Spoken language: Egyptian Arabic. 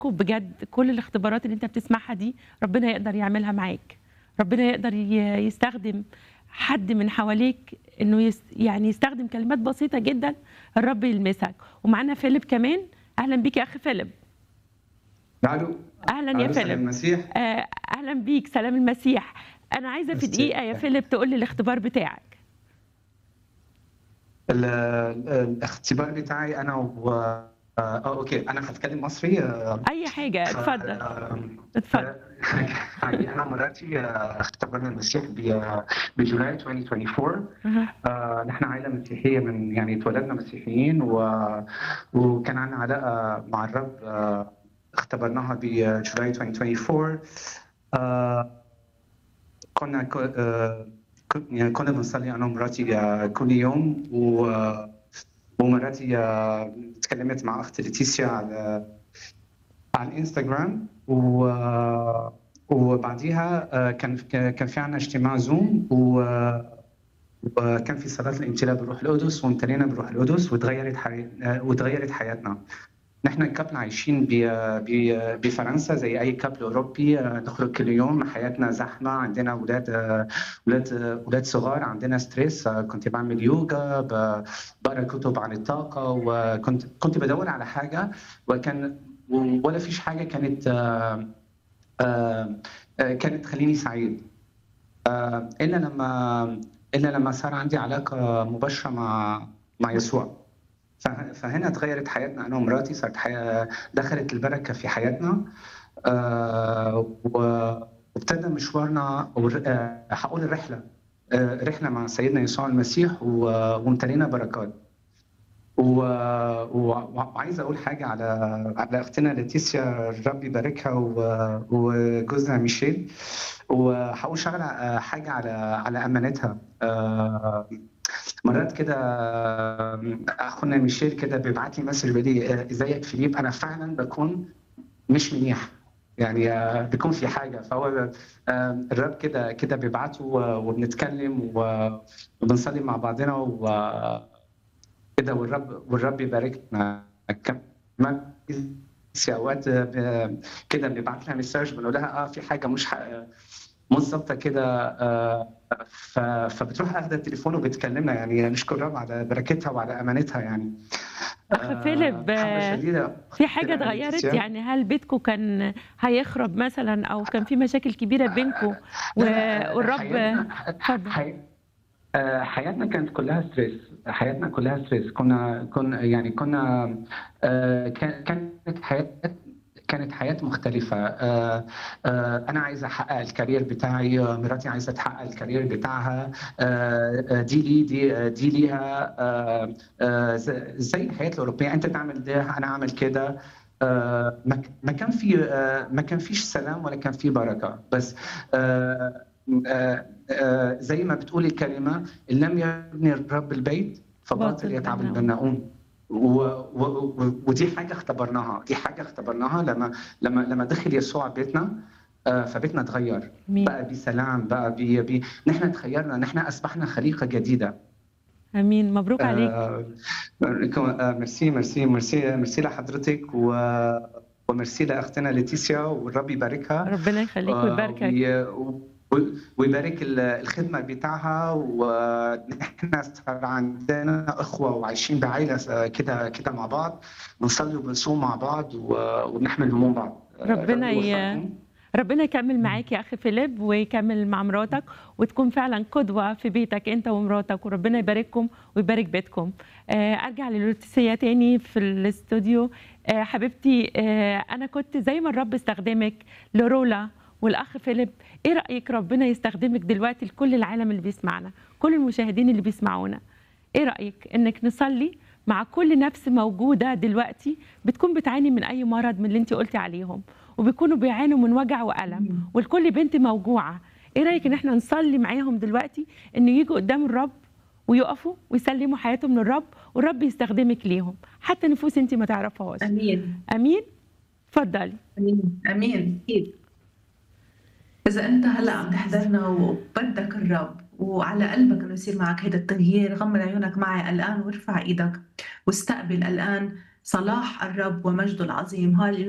بجد كل الاختبارات اللي أنت بتسمعها دي ربنا يقدر يعملها معاك، ربنا يقدر ي يستخدم حد من حواليك إنه يس يعني يستخدم كلمات بسيطة جدًا الرب يلمسك، ومعانا فيليب كمان، أهلًا بيك يا أخ فيليب. ألو، أهلًا يا ألو سلام فيليب، المسيح. آآ أهلًا بيك، سلام المسيح. أنا عايزة في دقيقة يا فيليب تقول لي الاختبار بتاعك. ال ال الاختبار بتاعي أنا و آه أوكي، أنا هاتكلم مصري آآ أي حاجة، ف اتفضل، آمم اتفضل. يعني أنا ومراتي اختبرنا المسيح ب بجولاي 2024 اهم. آآ نحن عائلة مسيحية من يعني اتولدنا مسيحيين و وكان عندنا علاقة مع الرب اختبرناها بجولاي 2024 آآ كنا ك آآ ك يعني كنا بنصلي أنا ومراتي كل يوم و ومراتي اتكلمت مع أختي ليتيسيا على على الإنستجرام و وبعديها آآ كان ف كان في عندنا اجتماع Zoom و وكان في صلاة الامتلاء بالروح القدس وامتلينا بالروح القدس واتغيرت حي واتغيرت حياتنا. نحن couple عايشين ب ب بفرنسا زي أي couple أوروبي نخرج كل يوم، حياتنا زحمة، عندنا ولاد ولاد ولاد صغار، عندنا stress كنت باعمل يوجا، ب باقرا كتب عن الطاقة وكنت كنت بادوّر على حاجة وكان ولا فيش حاجة كانت آآ كانت تخلّيني سعيد. آآ إلا لمّا إلا لمّا صار عندي علاقة مباشرة مع مع يسوع. فه فهنا اتغيرت حياتنا أنا ومراتي، صارت حياة دخلت البركة في حياتنا آآ و وابتدى مشوارنا ور آآ هاقول الرحلة آآ رحلة مع سيدنا يسوع المسيح و وامتلينا بركات. و و وعايز أقول حاجة على على أختنا ليتيسيا الرب يباركها و وجوزها ميشيل، وهاقول شغلة حاجة على على أمانتها. آآ مرات كده أخونا ميشيل كده بيبعت لي message بيقول لي إزيك فيليب؟ أنا فعلًا باكون مش منيح، يعني بيكون في حاجة، فهو آآ الرب كده كده بيبعته وبنتكلم و وبنصلي مع بعضنا و كده والرب والرب يباركنا. كمان في أوقات ب كده بنبعت لها message بنقول لها آه في حاجة مش ح مش ضابطة كده آآ ف فبتروح آخدة التليفون وبتكلمنا، يعني نشكر الرب على بركتها وعلى أمانتها يعني. أخ آآ فيليب محبة شديدة في حاجة أختنا اتغيّرت؟ ليتيسيا. يعني هل بيتكم كان هيخرب مثلًا أو كان في مشاكل كبيرة بينكم و لا، لا والرب حياتنا اتفضل. حي آآ حياتنا كانت كلها stress حياتنا كلها stress كنا كنا يعني كنا آآ كان كانت حياة كانت حياة مختلفة. آآ آآ أنا عايز أحقق الcareer بتاعي، مراتي عايزة تحقق الcareer بتاعها، آآ دي لي دي دي ليها آآ آآ ز زي الحياة الأوروبية، أنت تعمل ده، أنا أعمل كده. آآ ما ك ما كان في آآ ما كان فيش سلام ولا كان في بركة، بس آآ آآ آآ زي ما بتقول الكلمة: "إن لم يبني الرب البيت فباطل باطل يتعب بناؤون. البناؤون." و و و ودي حاجة اختبرناها، دي حاجة اختبرناها لمّا لمّا لمّا دخل يسوع بيتنا آآ فبيتنا اتغيّر، آمين. بقى بسلام، بقى ب ب نحن اتغيّرنا، نحن أصبحنا خليقة جديدة. آمين، مبروك عليك. آآ ك ميرسي، ميرسي، ميرسي ميرسي لحضرتك و وميرسي لأختنا ليتيسيا والرب يباركها ربنا يخليك آآ ويباركك. وي و ويبارك ال الخدمة بتاعها ونحن صار عندنا إخوة وعايشين بعيلة س كده كده مع بعض، بنصلي وبنصوم مع بعض و وبنحمل هموم بعض. الرب ربنا ي يوفقكم. ربنا يكمّل معاك يا أخ فيليب ويكمّل مع مراتك وتكون فعلًا قدوة في بيتك أنت ومراتك وربنا يبارككم ويبارك بيتكم. آآ أرجع للوتيسيا تاني في الإستوديو. آآ حبيبتي آآ أنا كنت زي ما الرب استخدمِك لرولا والأخ فيليب، إيه رأيِك ربنا يستخدمِك دلوقتي لكل العالم اللي بيسمعنا، كل المشاهدين اللي بيسمعونا؟ إيه رأيِك إنِّك نصلي مع كل نفس موجودة دلوقتي بتكون بتعاني من أي مرض من اللي أنتِ قُلتِ عليهم، وبيكونوا بيعانوا من وجع وألم، إمم. ولكل بنت موجوعة، إيه رأيِك إن إحنا نصلي معاهم دلوقتي إنه ييجوا قدّام الرب ويقفوا ويسلّموا حياتهم للرب والرب يستخدمِك ليهم، حتى نفوس أنتِ ما تعرفيهاش. آمين. آمين؟ اتفضلي. آمين، آمين، أكيد. إذا أنت هلأ عم تحضرنا وبدك الرب وعلى قلبك إنه يصير معك هيدا التغيير، غمّض عيونك معي الآن وارفع إيدك واستقبل الآن صلاح الرب ومجده العظيم. هاليلويا.